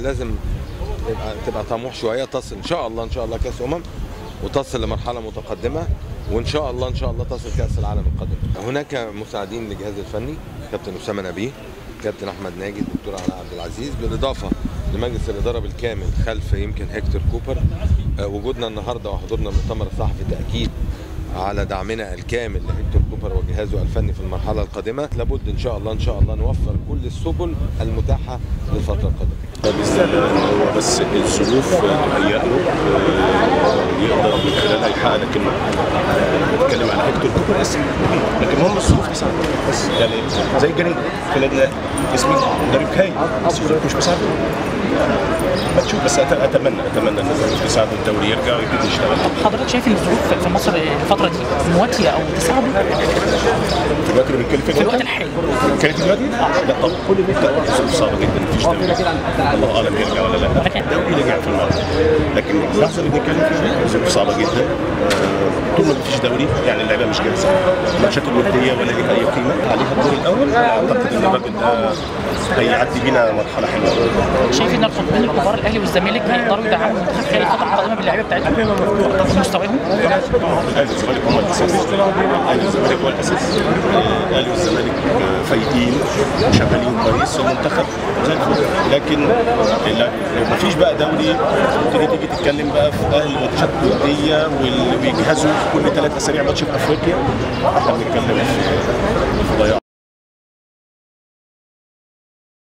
لازم تبقى تبقى طموح شويه تصل ان شاء الله ان شاء الله كاس امم وتصل لمرحله متقدمه وان شاء الله ان شاء الله تصل كاس العالم القادم هناك مساعدين للجهاز الفني كابتن اسامه نبيه كابتن احمد ناجي الدكتور علاء عبد العزيز بالاضافه لمجلس الاداره بالكامل خلف يمكن هيكتور كوبر آه، وجودنا النهارده وحضورنا المؤتمر الصحفي تاكيد على دعمنا الكامل لهيكتور كوبر وجهازه الفني في المرحله القادمه لابد ان شاء الله ان شاء الله نوفر كل السبل المتاحه للفتره القادمه باذن الله إن هو بس الظروف تهيأ له آه، يقدر من خلالها يحقق لكن آه، بتكلم على هيكتور كوبر اسم لكن هم الظروف تساعده بس يعني زي الجنين في النادي الأهلي اسمي مدرب هايل بس الظروف مش مساعده ما تشوف بس أت- اتمنى اتمنى ان الظروف تساعده الدوري يرجع ويبتدي يشتغل حضرتك شايف ان الظروف في مصر الفتره دي مواتيه او تساعده في الوقت اللي بنتكلم فيه في الوقت دلوقتي؟ الحالي كانت دلوقتي؟ لا طبعا لا الظروف صعبه جدا مفيش دوري الله اعلم يرجع ولا لا لكن- الدوري رجع في الماضي لكن اللحظه اللي بنتكلم فيها الظروف صعبه جدا آه، طول ما مفيش دوري يعني اللعيبه مش جاهزه الماتشات الوديه ولا ليها اي قيمه عليها الدور الاول اعتقد ان الراجل ده هيعدي بينا مرحله حلوه شايف ان الخطبين الكبار الاهلي والزمالك هيقدروا يدعموا المنتخب خلال الفتره القادمه باللعيبه بتاعتهم بمستواهم الاهلي والزمالك هم الاساس الاهلي والزمالك هو الاساس آه، الاهلي والزمالك آه، فايقين وشغالين كويس والمنتخب زي الفل لكن لا- لو ما فيش بقى دوري تبتدي تيجي تتكلم بقى في اهل ماتشات وديه واللي بيجهزوا في كل ثلاث اسابيع ماتش في افريقيا احنا بنتكلم في في ضياع